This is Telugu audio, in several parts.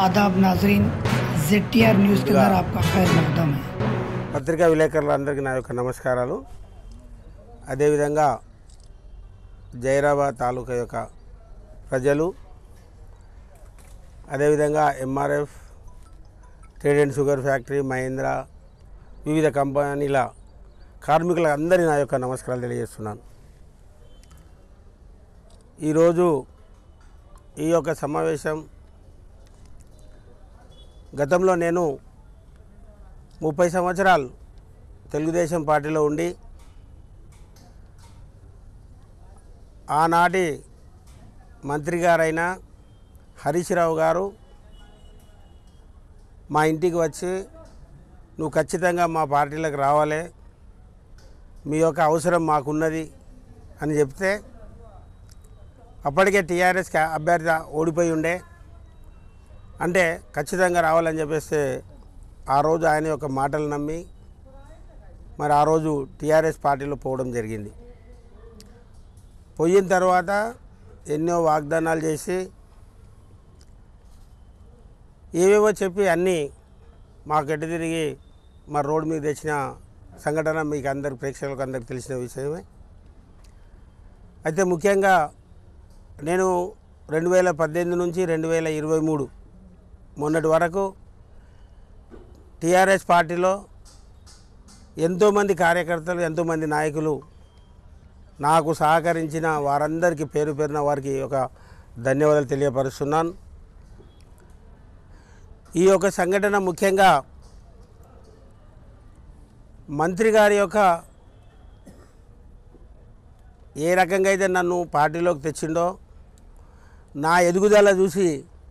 आदाब नाजरीन जेड न्यूज़ के अंदर आपका खैर मकदम है పత్రికా విలేకరులందరికీ నా యొక్క నమస్కారాలు అదేవిధంగా జైరాబాద్ తాలూకా యొక్క ప్రజలు అదేవిధంగా MRF trade and sugar factory Mahendra వివిధ కంపెనీల కార్మికుల అందరి నా యొక్క నమస్కారాలు తెలియజేస్తున్నాను ఈరోజు ఈ యొక్క సమావేశం గతంలో నేను ముప్పై సంవత్సరాలు తెలుగుదేశం పార్టీలో ఉండి ఆనాటి మంత్రి గారైన హరీష్ రావు గారు మా ఇంటికి వచ్చి నువ్వు ఖచ్చితంగా మా పార్టీలకు రావాలి మీ యొక్క అవసరం మాకున్నది అని చెప్తే అప్పటికే టీఆర్ఎస్ క్యా- అభ్యర్థి ఓడిపోయి ఉండే అంటే ఖచ్చితంగా రావాలని చెప్పేస్తే ఆ రోజు ఆయన యొక్క మాటలు నమ్మి మరి ఆ రోజు టీఆర్ఎస్ పార్టీలో పోవడం జరిగింది పోయిన తర్వాత ఎన్నో వాగ్దానాలు చేసి ఏవేవో చెప్పి అన్నీ మాకు ఎటు తిరిగి మా రోడ్డు మీద తెచ్చిన సంఘటన మీకు అందరి ప్రేక్షకులకు అందరికి తెలిసిన విషయమే అయితే ముఖ్యంగా నేను రెండు వేల పద్దెనిమిది నుంచి రెండు వేల ఇరవై మూడు మొన్నటి వరకు టీఆర్ఎస్ పార్టీలో ఎంతోమంది కార్యకర్తలు ఎంతోమంది నాయకులు నాకు సహకరించిన వారందరికీ పేరు పేరున వారికి ఒక ధన్యవాదాలు తెలియపరుస్తున్నాను ఈ యొక్క సంఘటన ముఖ్యంగా మంత్రి గారి యొక్క ఏ రకంగా అయితే నన్ను పార్టీలోకి తెచ్చిండో నా ఎదుగుదల చూసి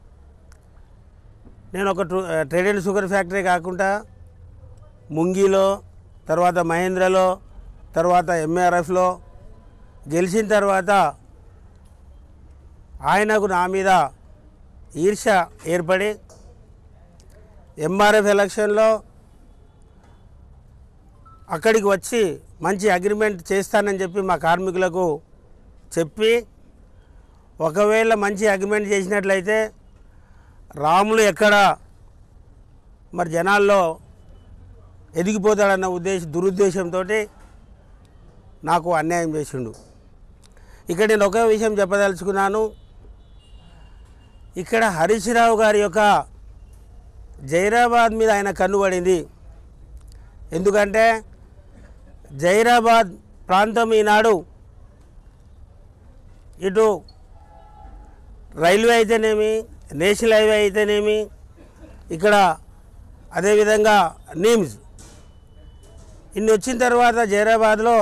నేను ఒక ట్రు- ట్రేడ్ అండ్ షుగర్ ఫ్యాక్టరీ కాకుండా ముంగిలో తర్వాత మహేంద్రలో తర్వాత ఎంఆర్ఎఫ్లో గెలిచిన తర్వాత ఆయనకు నా మీద ఈర్ష ఏర్పడి ఎంఆర్ఎఫ్ ఎలక్షన్లో అక్కడికి వచ్చి మంచి అగ్రిమెంట్ చేస్తానని చెప్పి మా కార్మికులకు చెప్పి ఒకవేళ మంచి అగ్రిమెంట్ చేసినట్లయితే రాములు ఎక్కడ మరి జనాల్లో ఎదిగిపోతాడన్న ఉద్దేశ దురుద్దేశంతో నాకు అన్యాయం చేసిండు ఇక్కడ నేను ఒకే విషయం చెప్పదలుచుకున్నాను ఇక్కడ హరీష్ రావు గారి యొక్క జైరాబాద్ మీద ఆయన కన్నుబడింది ఎందుకంటే జైరాబాద్ ప్రాంతం ఈనాడు ఇటు రైల్వే అయితేనేమి నేషనల్ హైవే అయితేనేమి ఇక్కడ అదేవిధంగా నిమ్స్ ఇన్ని వచ్చిన తర్వాత జైరాబాద్లో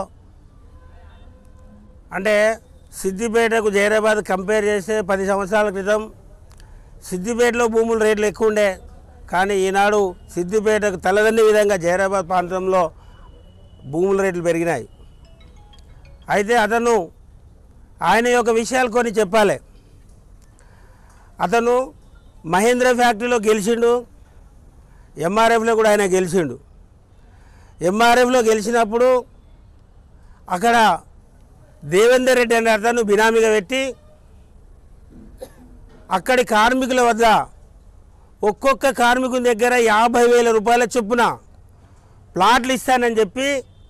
అంటే సిద్దిపేటకు జైరాబాద్ కంపేర్ చేస్తే పది సంవత్సరాల క్రితం సిద్దిపేటలో భూముల రేట్లు ఎక్కువ ఉండే కానీ ఈనాడు సిద్దిపేటకు తలదన్ని విధంగా జైరాబాద్ ప్రాంతంలో భూముల రేట్లు పెరిగినాయి అయితే అతను ఆయన యొక్క విషయాలు కొన్ని చెప్పాలి అతను మహేంద్ర ఫ్యాక్టరీలో గెలిచిండు ఎంఆర్ఎఫ్లో కూడా ఆయన గెలిచిండు ఎంఆర్ఎఫ్లో గెలిచినప్పుడు అక్కడ దేవేందర్ రెడ్డి అనే అతను బినామీగా పెట్టి అక్కడి కార్మికుల వద్ద ఒక్కొక్క కార్మికుని దగ్గర యాభై వేల రూపాయల చొప్పున ప్లాట్లు ఇస్తానని చెప్పి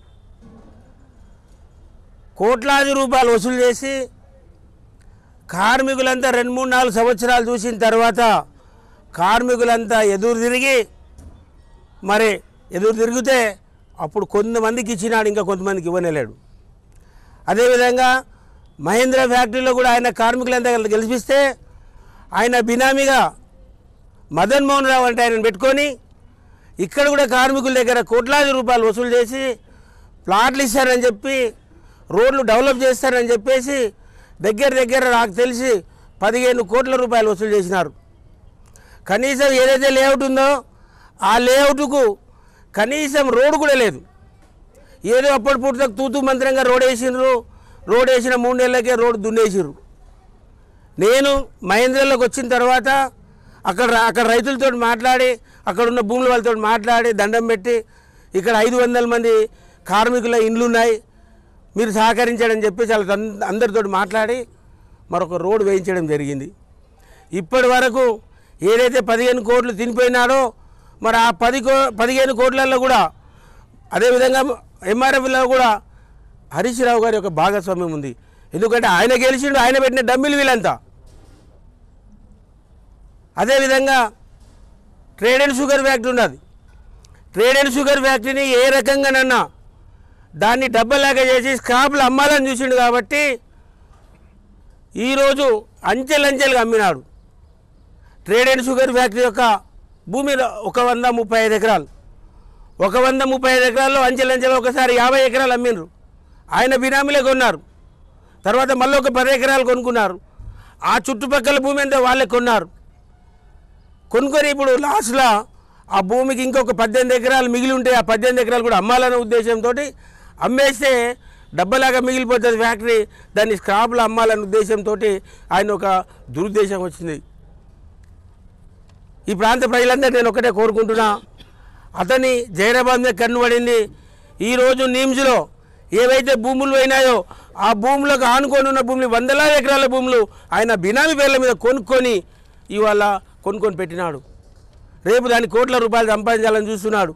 కోట్లాది రూపాయలు వసూలు చేసి కార్మికులంతా రెండు మూడు నాలుగు సంవత్సరాలు చూసిన తర్వాత కార్మికులంతా ఎదురు తిరిగి మరి ఎదురు తిరిగితే అప్పుడు కొంతమందికి ఇచ్చినాడు ఇంకా కొంతమందికి ఇవ్వనేలేడు అదేవిధంగా మహేంద్ర ఫ్యాక్టరీలో కూడా ఆయన కార్మికులంతా గెలిపిస్తే ఆయన బినామీగా మదన్ మోహన్ రావు అంటే ఆయనను పెట్టుకొని ఇక్కడ కూడా కార్మికుల దగ్గర కోట్లాది రూపాయలు వసూలు చేసి ప్లాట్లు ఇస్తారని చెప్పి రోడ్లు డెవలప్ చేస్తారని చెప్పేసి దగ్గర దగ్గర నాకు తెలిసి పదిహేను కోట్ల రూపాయలు వసూలు చేసినారు కనీసం ఏదైతే లేఅవుట్ ఉందో ఆ లేఅవుట్కు కనీసం రోడ్డు కూడా లేదు ఏదో అప్పటి పూర్తికి తూతు మంత్రంగా రోడ్ వేసిండ్రు రోడ్ వేసిన మూడు నెలలకే రోడ్డు దున్నేసిర్రు నేను మహేంద్రలోకి వచ్చిన తర్వాత అక్కడ అక్కడ రైతులతో మాట్లాడి అక్కడ ఉన్న భూముల వాళ్ళతో మాట్లాడి దండం పెట్టి ఇక్కడ ఐదు వందల మంది కార్మికుల ఇండ్లు ఉన్నాయి మీరు సహకరించాడని చెప్పి చాలా అందరితో మాట్లాడి మరొక రోడ్డు వేయించడం జరిగింది ఇప్పటి వరకు ఏదైతే పదిహేను కోట్లు తినిపోయినాడో మరి ఆ పది కో పదిహేను కోట్లలో కూడా అదేవిధంగా ఎంఆర్ఎఫ్లో కూడా హరీష్ రావు గారి యొక్క భాగస్వామ్యం ఉంది ఎందుకంటే ఆయన గెలిచిండు ఆయన పెట్టిన డమ్మిలు వీళ్ళంతా అదేవిధంగా ట్రేడ్ అండ్ షుగర్ ఫ్యాక్టరీ ఉన్నది ట్రేడ్ అండ్ షుగర్ ఫ్యాక్టరీని ఏ రకంగానన్నా దాన్ని డబ్బలాగా చేసి స్క్రాప్లు అమ్మాలని చూసిండు కాబట్టి ఈరోజు అంచెలంచెలుగా అమ్మినాడు ట్రేడ్ అండ్ షుగర్ ఫ్యాక్టరీ యొక్క భూమి ఒక వంద ముప్పై ఐదు ఎకరాలు ఒక వంద ముప్పై ఐదు ఎకరాల్లో అంచెలంచెలు ఒకసారి యాభై ఎకరాలు అమ్మిండ్రు ఆయన బినామీలే కొన్నారు తర్వాత మళ్ళీ ఒక పది ఎకరాలు కొనుక్కున్నారు ఆ చుట్టుపక్కల భూమి అంతా వాళ్ళే కొన్నారు కొనుక్కొని ఇప్పుడు లాస్ట్లో ఆ భూమికి ఇంకొక పద్దెనిమిది ఎకరాలు మిగిలి ఉంటే ఆ పద్దెనిమిది ఎకరాలు కూడా అమ్మాలనే ఉద్దేశంతో అమ్మేస్తే డబ్బలాగా మిగిలిపోతుంది ఫ్యాక్టరీ దాన్ని స్క్రాప్లో అమ్మాలనే ఉద్దేశంతో ఆయన ఒక దురుద్దేశం వచ్చింది ఈ ప్రాంత ప్రజలందరూ నేను ఒకటే కోరుకుంటున్నా అతని జైరాబాద్ మీద కన్ను పడింది ఈరోజు నీమ్స్లో ఏవైతే భూములు అయినాయో ఆ భూములకు ఆనుకొని ఉన్న భూములు వందలాది ఎకరాల భూములు ఆయన బినామీ పేర్ల మీద కొనుక్కొని ఇవాళ కొనుక్కొని పెట్టినాడు రేపు దాని కోట్ల రూపాయలు సంపాదించాలని చూస్తున్నాడు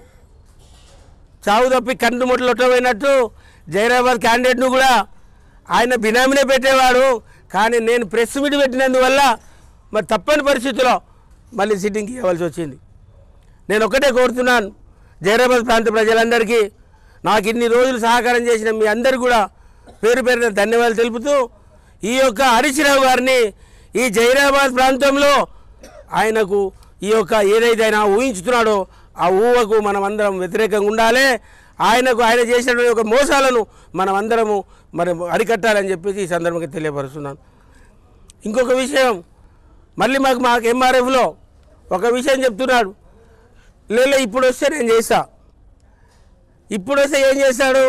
చావు తప్పి కన్ను ముట్టలొట్టపోయినట్టు జైరాబాద్ క్యాండిడేట్ను కూడా ఆయన బినామీనే పెట్టేవాడు కానీ నేను ప్రెస్ మీట్ పెట్టినందువల్ల మరి తప్పని పరిస్థితిలో మళ్ళీ సిట్టింగ్కి ఇవ్వాల్సి వచ్చింది నేను ఒకటే కోరుతున్నాను జైరాబాద్ ప్రాంత ప్రజలందరికీ నాకు ఇన్ని రోజులు సహకారం చేసిన మీ అందరికీ కూడా పేరు పేరున ధన్యవాదాలు తెలుపుతూ ఈ యొక్క హరీశ్రావు గారిని ఈ జైరాబాద్ ప్రాంతంలో ఆయనకు ఈ యొక్క ఏదైతే ఆయన ఊహించుతున్నాడో ఆ ఊహకు మనం అందరం వ్యతిరేకంగా ఉండాలి ఆయనకు ఆయన చేసినటువంటి ఒక మోసాలను మనం అందరము మరి అరికట్టాలని చెప్పేసి ఈ సందర్భంగా తెలియపరుస్తున్నాను ఇంకొక విషయం మళ్ళీ మాకు మాకు ఎంఆర్ఎఫ్లో ఒక విషయం చెప్తున్నాడు లేదు ఇప్పుడు వస్తే నేను చేస్తా ఇప్పుడు వస్తే ఏం చేస్తాడు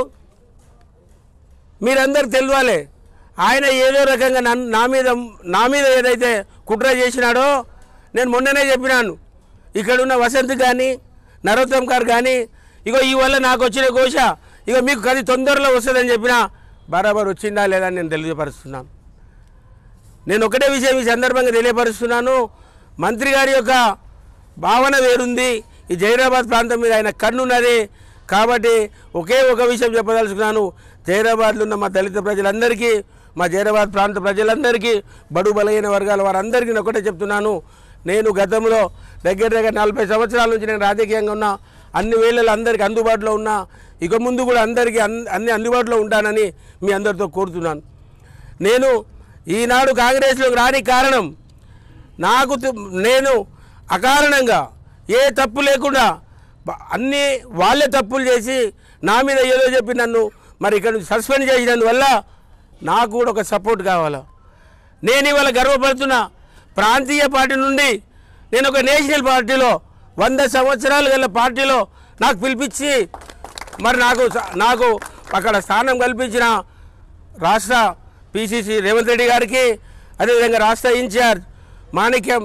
మీరందరూ తెలియాలి ఆయన ఏదో రకంగా నన్ను నా మీద నా మీద ఏదైతే కుట్ర చేసినాడో నేను మొన్ననే చెప్పినాను ఇక్కడున్న వసంత్ కానీ నరోత్తమ్ గారు కానీ ఇగో ఈ వల్ల నాకు వచ్చిన ఘోష ఇగో మీకు కది తొందరలో వస్తుందని చెప్పినా బరాబర్ వచ్చిందా లేదా అని నేను తెలియపరుస్తున్నాను నేను ఒకటే విషయం ఈ సందర్భంగా తెలియపరుస్తున్నాను మంత్రి గారి యొక్క భావన వేరుంది ఈ జైరాబాద్ ప్రాంతం మీద ఆయన కన్నున్నది కాబట్టి ఒకే ఒక విషయం చెప్పదలుచుకున్నాను జైరాబాద్లో ఉన్న మా దళిత ప్రజలందరికీ మా జైరాబాద్ ప్రాంత ప్రజలందరికీ బడు బలహీన వర్గాల వారందరికీ నేను ఒకటే చెప్తున్నాను నేను గతంలో దగ్గర దగ్గర నలభై సంవత్సరాల నుంచి నేను రాజకీయంగా ఉన్నా అన్ని వేళలు అందరికీ అందుబాటులో ఉన్నా ఇక ముందు కూడా అందరికీ అన్ అన్ని అందుబాటులో ఉంటానని మీ అందరితో కోరుతున్నాను నేను ఈనాడు కాంగ్రెస్లోకి రాని కారణం నాకు తె- నేను అకారణంగా ఏ తప్పు లేకుండా బ- అన్ని వాళ్ళే తప్పులు చేసి నా మీద ఏదో చెప్పి నన్ను మరి ఇక్కడ నుంచి సస్పెండ్ చేసినందువల్ల నాకు కూడా ఒక సపోర్ట్ కావాలా నేను ఇవాళ గర్వపడుతున్నా ప్రాంతీయ పార్టీ నుండి నేను ఒక నేషనల్ పార్టీలో వంద సంవత్సరాలు గల పార్టీలో నాకు పిలిపించి మరి నాకు స- నాకు అక్కడ స్థానం కల్పించిన రాష్ట్ర పిసిసి రేవంత్ రెడ్డి గారికి అదేవిధంగా రాష్ట్ర ఇన్ఛార్జ్ మాణిక్యం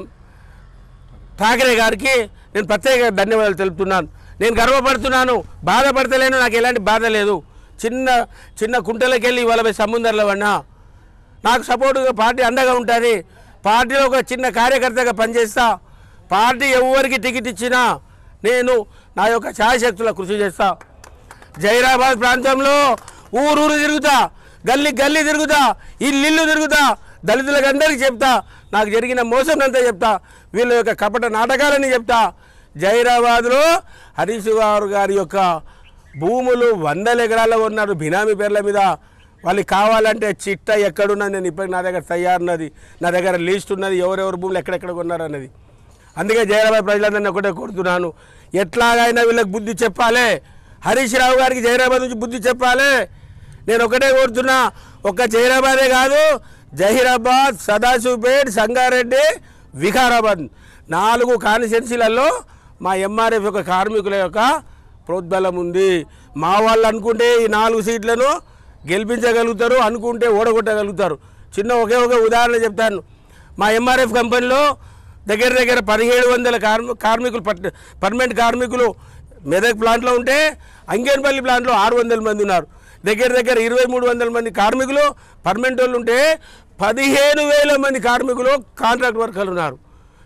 ఠాకరే గారికి నేను ప్రత్యేక ధన్యవాదాలు తెలుపుతున్నాను నేను గర్వపడుతున్నాను బాధపడతలేను నాకు ఎలాంటి బాధ లేదు చిన్న చిన్న కుంటలకి వెళ్ళి ఇవాళ పోయి సముద్రంలో పడినా నాకు సపోర్టుగా పార్టీ అండగా ఉంటుంది పార్టీలో ఒక చిన్న కార్యకర్తగా పనిచేస్తా పార్టీ ఎవరికి టికెట్ ఇచ్చినా నేను నా యొక్క ఛాయశక్తుల కృషి చేస్తా జైరాబాద్ ప్రాంతంలో ఊరూరు తిరుగుతా గల్లీ గల్లీ తిరుగుతా ఇల్లు ఇల్లు తిరుగుతా దళితులకు అందరికీ చెప్తా నాకు జరిగిన మోసం అంతా చెప్తా వీళ్ళ యొక్క కపట నాటకాలని చెప్తా జైరాబాద్లో హరీష్ గారు గారి యొక్క భూములు వందల ఎకరాల్లో ఉన్నారు బినామీ పేర్ల మీద వాళ్ళకి కావాలంటే చిట్ట ఎక్కడున్నది నేను ఇప్పటికి నా దగ్గర తయారున్నది నా దగ్గర లిస్ట్ ఉన్నది ఎవరెవరు భూములు ఎక్కడెక్కడ కొన్నారు అన్నది అందుకే జయరాబాద్ ప్రజలందరినీ ఒకటే కోరుతున్నాను ఎట్లాగైనా వీళ్ళకి బుద్ధి చెప్పాలి హరీష్ రావు గారికి జయరాబాద్ నుంచి బుద్ధి చెప్పాలి నేను ఒకటే కోరుతున్నా ఒక్క జైరాబాదే కాదు జహీరాబాద్ సదాశివపేట్ సంగారెడ్డి వికారాబాద్ నాలుగు కాన్స్టిట్యున్సీలలో మా ఎంఆర్ఎఫ్ యొక్క కార్మికుల యొక్క ప్రోద్బలం ఉంది మా వాళ్ళు అనుకుంటే ఈ నాలుగు సీట్లను గెలిపించగలుగుతారు అనుకుంటే ఓడగొట్టగలుగుతారు చిన్న ఒకే ఒక ఉదాహరణ చెప్తాను మా ఎంఆర్ఎఫ్ కంపెనీలో దగ్గర దగ్గర పదిహేడు వందల కార్మి కార్మికులు పట్ పర్మనెంట్ కార్మికులు మెదక్ ప్లాంట్లో ఉంటే అంగేన్పల్లి ప్లాంట్లో ఆరు వందల మంది ఉన్నారు దగ్గర దగ్గర ఇరవై మూడు వందల మంది కార్మికులు పర్మనెంట్ వాళ్ళు ఉంటే పదిహేను వేల మంది కార్మికులు కాంట్రాక్ట్ వర్కర్లు ఉన్నారు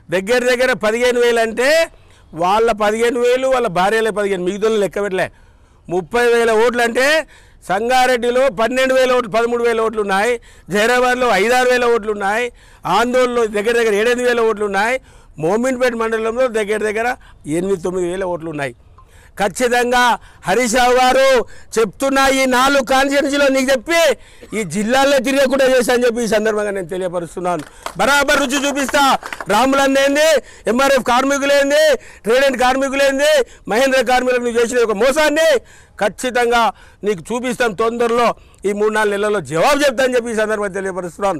దగ్గర దగ్గర పదిహేను వేలు అంటే వాళ్ళ పదిహేను వేలు వాళ్ళ భార్యలే పదిహేను మిగతా లెక్క పెట్టలే ముప్పై వేల ఓట్లు అంటే సంగారెడ్డిలో పన్నెండు వేల ఓట్లు పదమూడు వేల ఓట్లు ఉన్నాయి జైరాబాద్లో ఐదారు వేల ఓట్లు ఉన్నాయి ఆందోళనలో దగ్గర దగ్గర ఏడెనిమిది వేల ఓట్లు ఉన్నాయి మోమిన్పేట మండలంలో దగ్గర దగ్గర ఎనిమిది తొమ్మిది వేల ఓట్లు ఉన్నాయి ఖచ్చితంగా హరీష్ రావు గారు చెప్తున్నా ఈ నాలుగు కాన్స్టిట్యున్సీలో నీకు చెప్పి ఈ జిల్లాల్లో తిరగకుండా చేశాను చెప్పి ఈ సందర్భంగా నేను తెలియపరుస్తున్నాను బరాబర్ రుచి చూపిస్తా రాములన్న ఏంది ఎంఆర్ఎఫ్ కార్మికులేంది ట్రేడెంట్ కార్మికులేంది మహేంద్ర కార్మికులకు నువ్వు చేసిన ఒక మోసాన్ని ఖచ్చితంగా నీకు చూపిస్తాను తొందరలో ఈ మూడు నాలుగు నెలల్లో జవాబు చెప్తానని చెప్పి ఈ సందర్భంగా తెలియపరుస్తున్నాను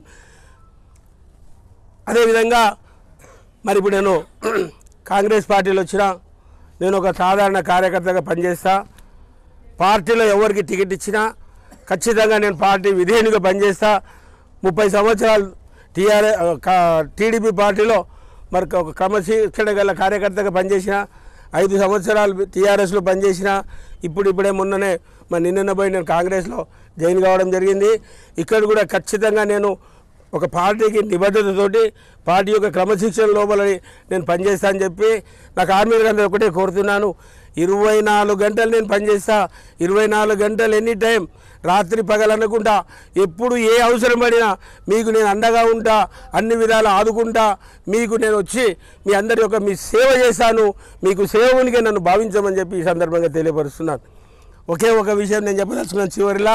అదేవిధంగా మరి ఇప్పుడు నేను కాంగ్రెస్ పార్టీలో వచ్చిన నేను ఒక సాధారణ కార్యకర్తగా పనిచేస్తా పార్టీలో ఎవరికి టికెట్ ఇచ్చినా ఖచ్చితంగా నేను పార్టీ విధేయునిగా పనిచేస్తా ముప్పై సంవత్సరాలు టీఆర్ఏ టీడీపీ పార్టీలో మరి ఒక క్రమశిక్షణ గల కార్యకర్తగా పనిచేసిన ఐదు సంవత్సరాలు టీఆర్ఎస్లో పనిచేసిన ఇప్పుడు ఇప్పుడే మొన్ననే మరి నిన్న పోయి నేను కాంగ్రెస్లో జాయిన్ కావడం జరిగింది ఇక్కడ కూడా ఖచ్చితంగా నేను ఒక పార్టీకి నిబద్ధతతోటి పార్టీ యొక్క క్రమశిక్షణ లోపలని నేను పనిచేస్తా అని చెప్పి నా కార్మికులందరూ ఒకటే కోరుతున్నాను ఇరవై నాలుగు గంటలు నేను పనిచేస్తా ఇరవై నాలుగు గంటలు ఎనీ టైం రాత్రి పగలనకుండా ఎప్పుడు ఏ అవసరం పడినా మీకు నేను అండగా ఉంటా అన్ని విధాలు ఆదుకుంటా మీకు నేను వచ్చి మీ అందరి యొక్క మీ సేవ చేస్తాను మీకు సేవకునిగా నన్ను భావించమని చెప్పి ఈ సందర్భంగా తెలియపరుస్తున్నాను ఒకే ఒక విషయం నేను చెప్పదలుచుకున్నాను చివరిలా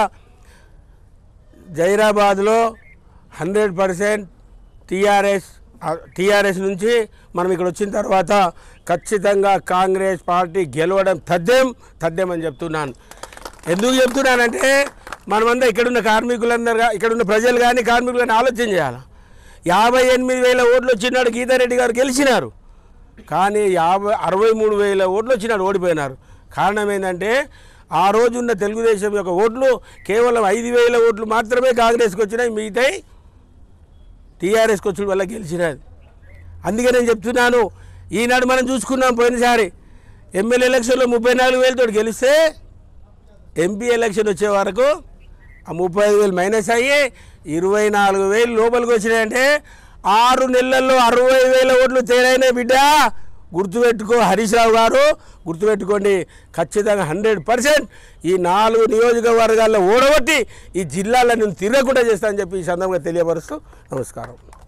జైరాబాద్లో హండ్రెడ్ పర్సెంట్ టీఆర్ఎస్ టీఆర్ఎస్ నుంచి మనం ఇక్కడ వచ్చిన తర్వాత ఖచ్చితంగా కాంగ్రెస్ పార్టీ గెలవడం తథ్యం తథ్యం అని చెప్తున్నాను ఎందుకు చెప్తున్నానంటే మనమంతా ఇక్కడున్న కార్మికులందరూ గా- ఇక్కడున్న ప్రజలు కానీ కార్మికులు కానీ ఆలోచన చేయాలి యాభై ఎనిమిది వేల ఓట్లు వచ్చినాడు గీతారెడ్డి గారు గెలిచినారు కానీ యాభై అరవై మూడు వేల ఓట్లు వచ్చినాడు ఓడిపోయినారు కారణం ఏంటంటే ఆ రోజు ఉన్న తెలుగుదేశం యొక్క ఓట్లు కేవలం ఐదు వేల ఓట్లు మాత్రమే కాంగ్రెస్కి వచ్చినాయి మిగతాయి టీఆర్ఎస్కి వచ్చిన వల్ల గెలిచినది అందుకే నేను చెప్తున్నాను ఈనాడు మనం చూసుకున్నాం పోయినసారి ఎమ్మెల్యే ఎలక్షన్లో ముప్పై నాలుగు వేలతో గెలిస్తే ఎంపీ ఎలక్షన్ వచ్చే వరకు ఆ ముప్పై ఐదు వేలు మైనస్ అయ్యి ఇరవై నాలుగు వేలు లోపలికి వచ్చినాయంటే ఆరు నెలల్లో అరవై వేల ఓట్లు తేడైన బిడ్డ గుర్తుపెట్టుకో హరీష్ రావు గారు గుర్తుపెట్టుకోండి ఖచ్చితంగా హండ్రెడ్ పర్సెంట్ ఈ నాలుగు నియోజకవర్గాల్లో ఓడగొట్టి ఈ జిల్లాలో నేను తిరగకుండా చేస్తానని చెప్పి ఈ సందర్భంగా తెలియపరుస్తూ నమస్కారం